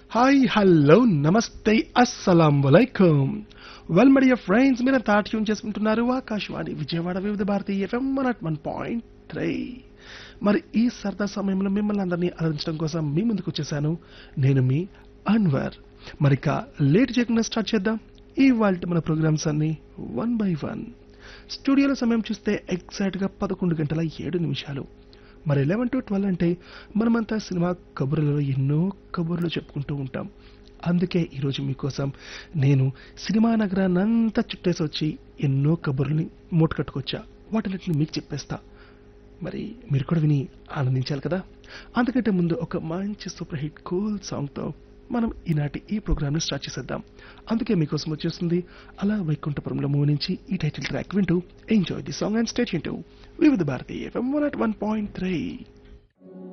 hi hello నమస్తే అస్సలాం వలైకుం వెల్ మై డియర్ ఫ్రెండ్స్ మీరు తాటి ట్యూన్ చేసుకుంటున్నారు Akashvani Vijayawada Vividh Bharati FM one at one point three మరి ఈ సరదా సమయంలో మిమ్మల్ని అందరినీ అలరించడం కోసం మీ ముందుకు వచ్చేసాను నేను మీ అన్వర్ మరి ఇక లేట్ చేయకుండా స్టార్ట్ చేద్దాం ఈ వాళ్ళ మన ప్రోగ్రామ్స్ అన్ని వన్ బై వన్ స్టూడియోలో సమయం చూస్తే ఎగ్జాక్ట్ గా పదకొండు గంటల ఏడు నిమిషాలు మరి లెవెన్ టు ట్వెల్వ్ అంటే మనమంతా సినిమా కబుర్లలో ఎన్నో కబుర్లు చెప్పుకుంటూ ఉంటాం అందుకే ఈరోజు మీకోసం నేను సినిమా నగరాన్నంతా చుట్టేసి వచ్చి ఎన్నో కబుర్లని మూటకట్టుకొచ్చా వాటిని మీకు చెప్పేస్తా మరి మీరు కూడా విని ఆనందించాలి కదా అందుకంటే ముందు ఒక మంచి సూపర్ హిట్ కూల్ సాంగ్తో మనం ఈనాటి ఈ ప్రోగ్రామ్ని స్టార్ట్ చేసేద్దాం అందుకే మీకోసం వచ్చేస్తుంది అలా వైకుంఠపురంలో మూవీ నుంచి ఈ టైటిల్ ట్రాక్ వింటూ enjoy the song and state వింటూ Vividh Bharati FM one at one point three